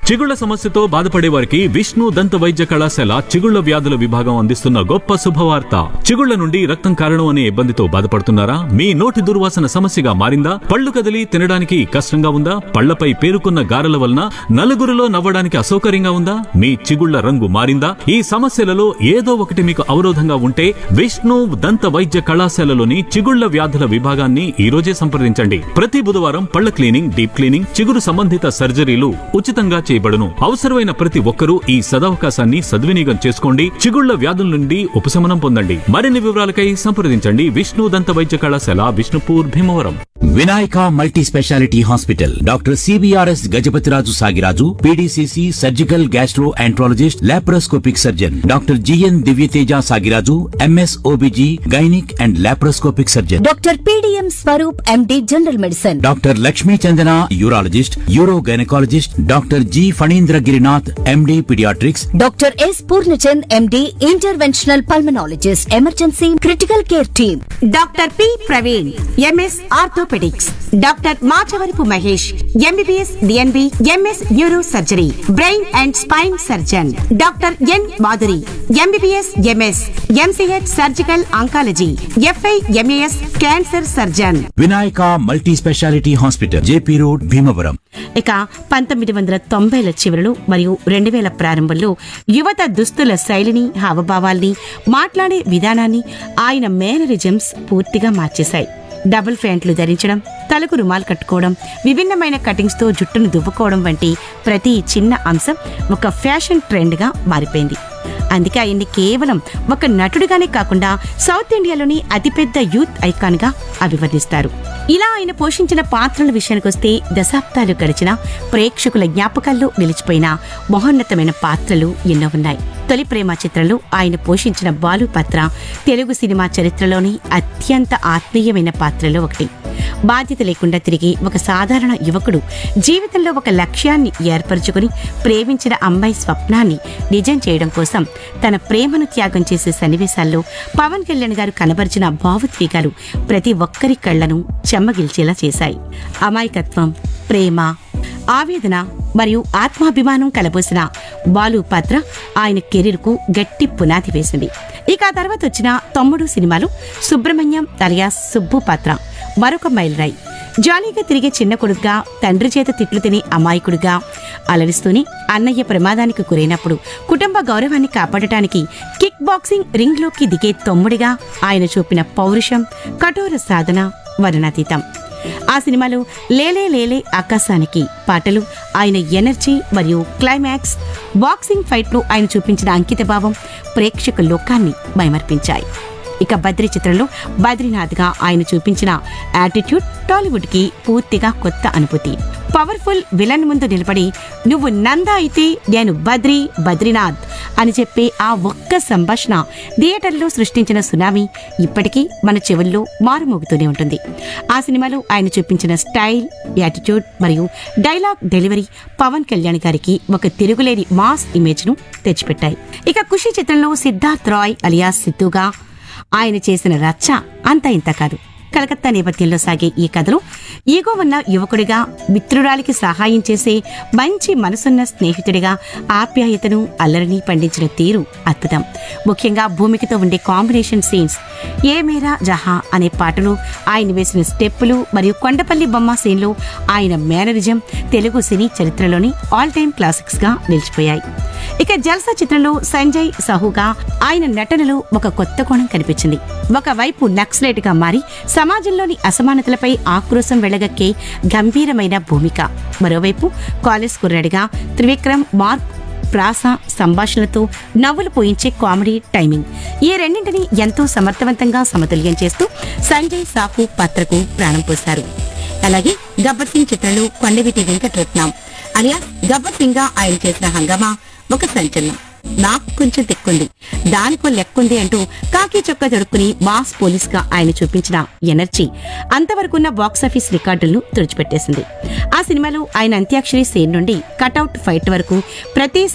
చిగుళ్ల సమస్యతో బాధపడే వారికి విష్ణు దంత వైద్య కళాశాల చిగుళ్ల వ్యాధుల విభాగం అందిస్తున్న గొప్ప శుభవార్త చిగుళ్ల నుండి రక్తం కారణం అనే ఇబ్బందితో బాధపడుతున్నారా మీ నోటి దుర్వాసన సమస్యగా మారిందా పళ్ళు కదిలి తినడానికి కష్టంగా ఉందా పళ్లపై పేరుకున్న గారెల వలన నలుగురిలో నవ్వడానికి అసౌకర్యంగా ఉందా మీ చిగుళ్ల రంగు మారిందా ఈ సమస్యలలో ఏదో ఒకటి మీకు అవరోధంగా ఉంటే విష్ణు దంత వైద్య కళాశాలలోని చిగుళ్ల వ్యాధుల విభాగాన్ని ఈ రోజే సంప్రదించండి ప్రతి బుధవారం పళ్ల క్లీనింగ్ డీప్ క్లీనింగ్ చిగురు సంబంధిత సర్జరీలు ఉచితంగా చేయబడును అవసరమైన ప్రతి ఒక్కరూ ఈ సదవకాశాన్ని సద్వినియోగం చేసుకోండి చిగుళ్ల వ్యాధుల నుండి ఉపశమనం పొందండి మరిన్ని వివరాలకై సంప్రదించండి విష్ణు దంత వైద్య కళాశాల Vishnupur Bhimavaram Vinayaka multi speciality hospital doctor CBRS Gajapathiraju Sagiraju PDCC surgical gastroenterologist laparoscopic surgeon doctor GN Divyateja Sagiraju MS OBG gynaec and laparoscopic surgeon doctor PDM Swaroop MD general medicine doctor Lakshmi Chandana urologist uro gynaecologist doctor G Phanindra Girinath MD paediatrics doctor S Purnachand MD interventional pulmonologist emergency critical care team doctor P Praveen MS orthopaedics doctor Machavarapu Mahesh MBBS DNB MS neuro surgery brain and spine surgeon doctor N Madhuri MBBS MS MCh surgical oncology FI MAS cancer surgeon Vinayaka multi speciality hospital JP road Bhimavaram ఇక పంతొమ్మిది వందల తొంభైల చివరలు మరియు రెండు వేల ప్రారంభంలో యువత దుస్తుల శైలిని హావభావాల్ని మాట్లాడే విధానాన్ని ఆయన మేనరిజమ్స్ పూర్తిగా మార్చేశాయి డబుల్ ప్యాంట్లు ధరించడం తలకు రుమాలు కట్టుకోవడం విభిన్నమైన కటింగ్స్తో జుట్టును దువ్వుకోవడం వంటి ప్రతి చిన్న అంశం ఒక ఫ్యాషన్ ట్రెండ్గా మారిపోయింది అందుకే ఆయన్ని కేవలం ఒక నటుడిగానే కాకుండా సౌత్ ఇండియాలోని అతిపెద్ద యూత్ ఐకాన్గా అభివర్ణిస్తారు ఇలా ఆయన పోషించిన పాత్రల విషయానికొస్తే దశాబ్దాలు గడిచిన ప్రేక్షకుల జ్ఞాపకాల్లో నిలిచిపోయిన మహోన్నతమైన పాత్రలు ఎన్నో ఉన్నాయి తొలి ప్రేమ చిత్రంలో ఆయన పోషించిన బాలు పాత్ర తెలుగు సినిమా చరిత్రలోని అత్యంత ఆత్మీయమైన పాత్రలో ఒకటి బాధ్యత లేకుండా తిరిగి ఒక సాధారణ యువకుడు జీవితంలో ఒక లక్ష్యాన్ని ఏర్పరచుకుని ప్రేమించిన అమ్మాయి స్వప్నాన్ని నిజం చేయడం కోసం తన ప్రేమను త్యాగం చేసే సన్నివేశాల్లో పవన్ కళ్యాణ్ గారు కనబరిచిన భావోద్వేగాలు ప్రతి ఒక్కరి కళ్లను చెమ్మగిల్చేలా చేశాయి అమాయకత్వం ప్రేమ ఆవేదన మరియు ఆత్మాభిమానం కలబోసిన బాలు పాత్ర ఆయన కెరీర్కు గట్టి పునాది వేసింది ఇక ఆ తర్వాత వచ్చిన తమ్ముడు సినిమాలో సుబ్రహ్మణ్యం అలియాస్ సుబ్బు పాత్ర మరొక మైలురాయి జాలీగా తిరిగే చిన్న కొడుకుగా తండ్రి చేత తిట్లు తినే అమాయకుడిగా అలరిస్తూనే అన్నయ్య ప్రమాదానికి గురైనప్పుడు కుటుంబ గౌరవాన్ని కాపాడటానికి కిక్ బాక్సింగ్ రింగ్లోకి దిగే తమ్ముడిగా ఆయన చూపిన పౌరుషం కఠోర సాధన వర్ణాతీతం ఆ సినిమాలో లేలే లేలే ఆకాశానికి పాటలు ఆయన ఎనర్జీ మరియు క్లైమాక్స్ బాక్సింగ్ ఫైట్లో ఆయన చూపించిన అంకితభావం ప్రేక్షక లోకాన్ని మైమర్పించాయి ఇక బద్రి చిత్రంలో బద్రీనాథ్గా ఆయన చూపించిన యాటిట్యూడ్ టాలీవుడ్కి పూర్తిగా కొత్త అనుభూతి పవర్ఫుల్ విలన్ ముందు నిలబడి నువ్వు నంద అయితే నేను బద్రి బద్రీనాథ్ అని చెప్పే ఆ ఒక్క సంభాషణ థియేటర్లో సృష్టించిన సునామీ ఇప్పటికీ మన చెవుల్లో మారుమోగుతూనే ఉంటుంది ఆ సినిమాలో ఆయన చూపించిన స్టైల్ యాటిట్యూడ్ మరియు డైలాగ్ డెలివరీ పవన్ కళ్యాణ్ గారికి ఒక తిరుగులేని మాస్ ఇమేజ్ను తెచ్చిపెట్టాయి ఇక ఖుషి చిత్రంలో సిద్ధార్థ్ రాయ్ అలియాస్ సిద్ధుగా ఆయన చేసిన రచ్చ అంత ఇంత కాదు కలకత్తా నేపథ్యంలో సాగే ఈ కథలో ఈగో ఉన్న యువకుడిగా మిత్రురాలికి సహాయం చేసే మంచి మనసున్న స్నేహితుడిగా ఆప్యాయతను అల్లరిని పండించిన తీరు అద్భుతం ముఖ్యంగా భూమికతో ఉండే కాంబినేషన్ సీన్స్ ఏ మేరా జహా అనే పాటలు ఆయన వేసిన స్టెప్పులు మరియు కొండపల్లి బొమ్మ సీన్లు ఆయన మేనరిజం తెలుగు సినీ చరిత్రలోని ఆల్ టైమ్ క్లాసిక్స్ గా నిలిచిపోయాయి ఇక జల్సా చిత్రంలో సంజయ్ సహుగా ఆయన నటనలో ఒక కొత్త కోణం కనిపించింది ఒకవైపు నక్సలైట్ గా మారి సమాజంలోని అసమానతలపై ఆక్రోశం వెళ్లగక్కే గంభీరమైన భూమిక మరోవైపు కాలేజ్ కుర్రాడిగా త్రివిక్రమ్ మార్క్ ప్రాస సంభాషణలతో నవ్వులు పోయించే కామెడీ టైమింగ్ ఈ రెండింటిని ఎంతో సమర్థవంతంగా సమతుల్యం చేస్తూ సంజయ్ సాహు పాత్రకు ప్రాణం పోశారు అలాగే గబ్బర్ సింగ్ చిత్రంలో కొండవీటి వెంకటరత్నం అలియా గబ్బర్ సింగ్ గా ఆయన చేసిన హంగామా ఒక సంచలనం నాకు కొంచెం తిక్కుంది దానికో లెక్కుంది అంటూ కాకి చొక్క తొడుక్కుని మాస్ పోలీస్ గా ఆయన చూపించిన ఎనర్జీ అంతవరకున్న బాక్సాఫీస్ రికార్డులను తుడిచిపెట్టేసింది ఆ సినిమాలో ఆయన అంత్యాక్షరి సేన్ నుండి కటౌట్ ఫైట్ వరకు ప్రతి